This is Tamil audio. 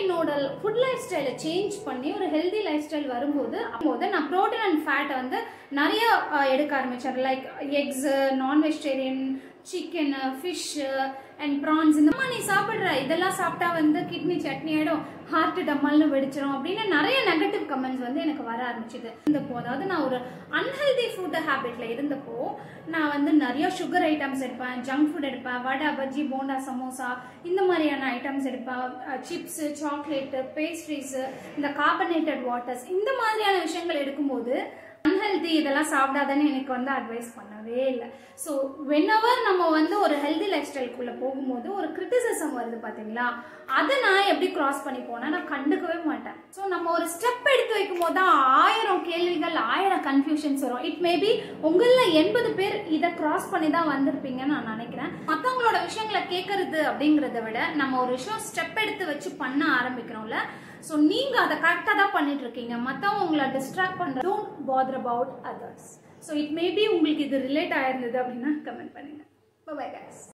என்னோட ஃபுட் லைஃப் ஸ்டைலை சேஞ்ச் பண்ணி ஒரு ஹெல்தி லைஃப் ஸ்டைல் வரும்போது அப்போது நான் ப்ரோட்டீன் அண்ட் ஃபேட்டை வந்து நிறைய அஹ், எடுக்க ஆரம்பித்தேன் like eggs non vegetarian chicken fish and prawns இந்த மாதிரி நீ சாப்பிட்ற இதெல்லாம் சாப்பிட்டா வந்து கிட்னி சட்னி ஆகிடும் ஹார்ட் டம்மல்னு வெடிச்சிரும் அப்படின்னு நிறைய நெகட்டிவ் கமெண்ட்ஸ் வந்து எனக்கு வர ஆரம்பிச்சுது இருந்தப்போ அதாவது நான் ஒரு அன்ஹெல்தி ஃபுட் ஹேபிட்ல இருந்தப்போ நான் வந்து நிறைய சுகர் ஐட்டம்ஸ் எடுப்பேன் ஜங்க் ஃபுட் எடுப்பேன் வடை பஜ்ஜி போண்டா சமோசா இந்த மாதிரியான ஐட்டம்ஸ் எடுப்பேன் சிப்ஸு சாக்லேட்டு பேஸ்ட்ரீஸு இந்த கார்பனேட்டட் வாட்டர்ஸ் இந்த மாதிரியான விஷயங்கள் எடுக்கும்போது அன்ஹெல்தி இதெல்லாம் சாப்பிடாதன்னு எனக்கு வந்து அட்வைஸ் பண்ணவே இல்லை ஸோ வென்எவர் நம்ம வந்து ஒரு ஹெல்தி லைஃப் ஸ்டைலுக்குள்ளே போகும்போது ஒரு கிரிட்டிசிசம் வருது பார்த்தீங்களா அதை நான் எப்படி கிராஸ் பண்ணி போனேன் நான் கண்டுக்கவே மாட்டேன் ஸோ நம்ம ஒரு ஸ்டெப் எடுத்து வைக்கும் போது தான் ஆயிரம் கேள்விகள் ஆயிரம் கன்ஃபியூஷன்ஸ் வரும் இட் மேபி உங்களில் எண்பது பேர் இதை கிராஸ் பண்ணி தான் வந்திருப்பீங்கன்னு நான் நினைக்கிறேன் மற்றவங்களோட விஷயங்களை கேட்கறது அப்படிங்கிறத விட நம்ம ஒரு விஷயம் ஸ்டெப் எடுத்து வச்சு பண்ண ஆரம்பிக்கிறோம்ல ஸோ நீங்கள் அதை கரெக்டாக தான் பண்ணிட்டு இருக்கீங்க மற்றவங்க உங்களை டிஸ்ட்ராக்ட் பண்ணுற don't bother about others so it maybe உங்களுக்கு இது ரிலேட் ஆயிருந்தது அப்படின்னா கமெண்ட் பண்ணுங்க பை guys